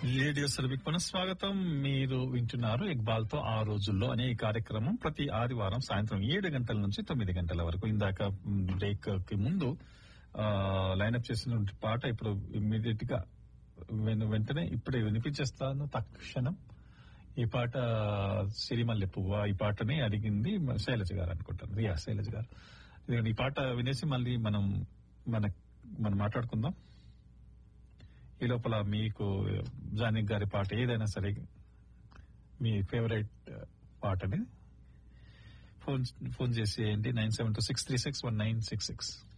radio cervix పునఃస్వాగతం మీరు వింటున్నారు ఇక్బాల్ తో ఆ రోజుల్లో అనే ఈ కార్యక్రమం ప్రతి ఆదివారం సాయంత్రం ఏడు గంటల నుంచి తొమ్మిది గంటల వరకు ఇందాక బ్రేక్ కి ముందు లైన్అప్ చేసిన పాట ఇప్పుడు ఇమ్మీడియట్ గా వెను- వెంటనే ఇప్పుడే వినిపించేస్తాను తక్షణం ఈ పాట సిరిమల్లె పువ్వ ఈ పాటని అడిగింది మన శైలజ గారు అనుకుంటాను రియా శైలజ గారు ఇదిగోండి, ఈ పాట వినేసి మళ్ళీ మనం మన మనం మాట్లాడుకుందాం ఈ లోపల మీకు జానకి గారి పాట ఏదైనా సరే మీ ఫేవరెట్ పాటని ఫోన్ ఫోన్ చేసేయండి nine seven two six three six one nine six six